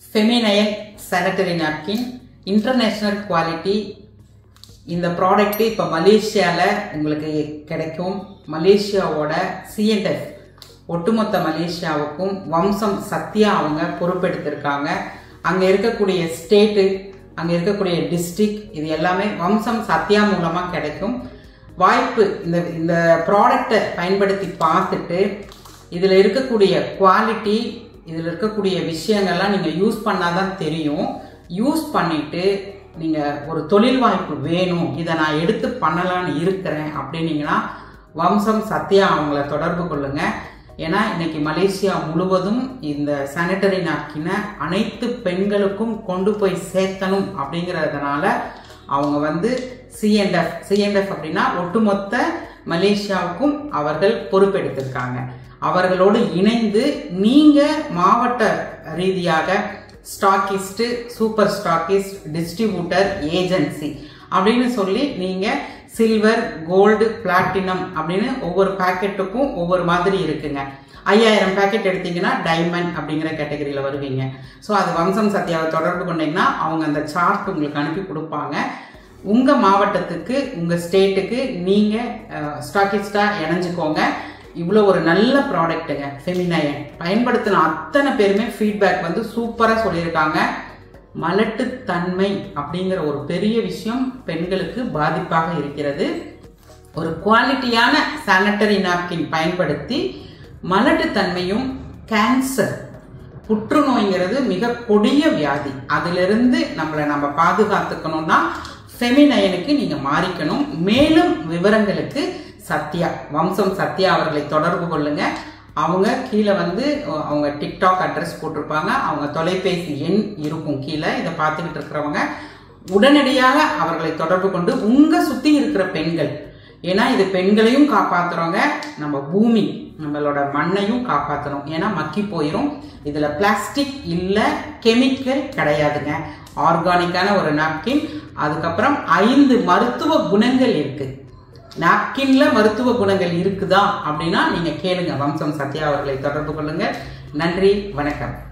ஃபெமினயன் sanitary napkin international quality இந்த product இப்போ மலேசியாவில் உங்களுக்கு கிடைக்கும் மலேசியாவோட சிஎன்எஃப் ஒட்டுமொத்த மலேசியாவுக்கும் வம்சம் சத்யா அவங்க பொறுப்பெடுத்திருக்காங்க அங்கே இருக்கக்கூடிய ஸ்டேட்டு அங்கே இருக்கக்கூடிய டிஸ்ட்ரிக்ட் இது எல்லாமே வம்சம் சத்யா மூலமாக கிடைக்கும் வாய்ப்பு இந்த இந்த ப்ராடக்டை பயன்படுத்தி பார்த்துட்டு இதில் இருக்கக்கூடிய குவாலிட்டி இதில் இருக்கக்கூடிய விஷயங்கள்லாம் நீங்கள் யூஸ் பண்ணாதான் தெரியும் யூஸ் பண்ணிட்டு நீங்கள் ஒரு தொழில் வாய்ப்பு வேணும் இதை நான் எடுத்து பண்ணலான்னு இருக்கிறேன் அப்படின்னீங்கன்னா வம்சம் சத்யா அவங்கள தொடர்பு கொள்ளுங்க ஏன்னா இன்னைக்கு மலேசியா முழுவதும் இந்த சானிட்டரி நாப்கினை அனைத்து பெண்களுக்கும் கொண்டு போய் சேர்த்தணும் அப்படிங்கிறதுனால அவங்க வந்து சிஎன்எஃப் சிஎன்எஃப் அப்படின்னா ஒட்டுமொத்த மலேசியாவுக்கும் அவர்கள் பொறுப்பெடுத்திருக்காங்க அவர்களோடு இணைந்து நீங்க மாவட்ட ரீதியாக stockist super stockist distributor agency அப்படின்னு சொல்லி நீங்க சில்வர் கோல்டு பிளாட்டினம் அப்படின்னு ஒவ்வொரு பேக்கெட்டுக்கும் ஒவ்வொரு மாதிரி இருக்குங்க ஐயாயிரம் பேக்கெட் எடுத்தீங்கன்னா டைமண்ட் அப்படிங்கிற கேட்டகரியில் வருவீங்க ஸோ அது வம்சம் சத்யாவை தொடர்பு கொண்டீங்கன்னா அவங்க அந்த சார்ட் உங்களுக்கு அனுப்பி கொடுப்பாங்க உங்கள் மாவட்டத்துக்கு உங்கள் ஸ்டேட்டுக்கு நீங்கள் ஸ்டாக்கிஸ்டாக இணைஞ்சுக்கோங்க இவ்வளோ ஒரு நல்ல ப்ராடக்ட்டுங்க ஃபெமினயன் பயன்படுத்தின அத்தனை பேருமே ஃபீட்பேக் வந்து சூப்பராக சொல்லியிருக்காங்க மலட்டுத்தன்மை அப்படிங்கிற ஒரு பெரிய விஷயம் பெண்களுக்கு பாதிப்பாக இருக்கிறது ஒரு குவாலிட்டியான சானிட்டரி நாப்கின் பயன்படுத்தி மலட்டுத்தன்மையும் கேன்சர் புற்றுநோய்ங்கிறது மிக கொடிய வியாதி அதிலிருந்து நம்மளை நம்ம பாதுகாத்துக்கணும்னா ஃபெமினயனுக்கு நீங்க மாறிக்கணும் மேலும் விவரங்களுக்கு சத்யா வம்சம் சத்யா அவர்களை தொடர்பு கொள்ளுங்க அவங்க கீழே வந்து அவங்க டிக்டாக் அட்ரஸ் போட்டிருப்பாங்க அவங்க தொலைபேசி எண் இருக்கும் கீழே இதை பார்த்துக்கிட்டு இருக்கிறவங்க உடனடியாக அவர்களை தொடர்பு கொண்டு உங்க சுத்தி இருக்கிற பெண்கள் ஏன்னா இது பெண்களையும் காப்பாத்துறவங்க நம்ம பூமி நம்மளோட மண்ணையும் காப்பாற்றணும் ஏன்னா மக்கி போயிடும் இதுல பிளாஸ்டிக் இல்ல கெமிக்கல் கிடையாதுங்க ஆர்கானிக்கான ஒரு நாப்கின் அதுக்கப்புறம் ஐந்து மருத்துவ குணங்கள் இருக்கு நாப்கின்ல மருத்துவ குணங்கள் இருக்குதா அப்படின்னா நீங்க கேளுங்க வம்சம் சத்யா அவர்களை தொடர்பு கொள்ளுங்க நன்றி வணக்கம்